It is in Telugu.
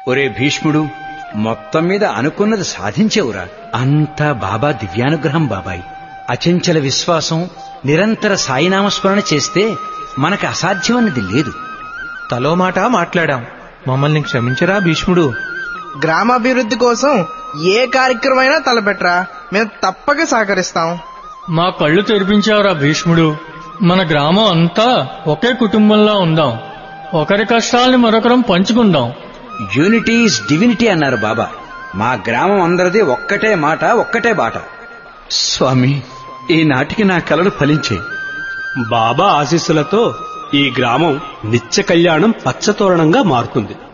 ఒరే భీష్ముడు మొత్తం మీద అనుకున్నది సాధించేవురా అంతా బాబా దివ్యానుగ్రహం బాబాయ్ అచంచల విశ్వాసం నిరంతర సాయినామస్మరణ చేస్తే మనకు అసాధ్యమన్నది లేదు తలో మాట మాట్లాడాం మమ్మల్ని క్షమించరా భీష్ముడు గ్రామాభివృద్ధి కోసం ఏ కార్యక్రమైనా తలపెట్టరా మేము తప్పక సహకరిస్తాం మా కళ్ళు తెరిపించావురా భీష్ముడు మన గ్రామం అంతా ఒకే కుటుంబంలా ఉందాం ఒకరి కష్టాల్ని మరొకరం పంచుకుందాం యూనిటీ ఈజ్ డివినిటీ అన్నారు బాబా మా గ్రామం అందరిది ఒక్కటే మాట ఒక్కటే బాట స్వామి ఈనాటికి నా కలలు ఫలించాయి బాబా ఆశీస్సులతో ఈ గ్రామం నిత్య కళ్యాణం పచ్చతోరణంగా మారుతుంది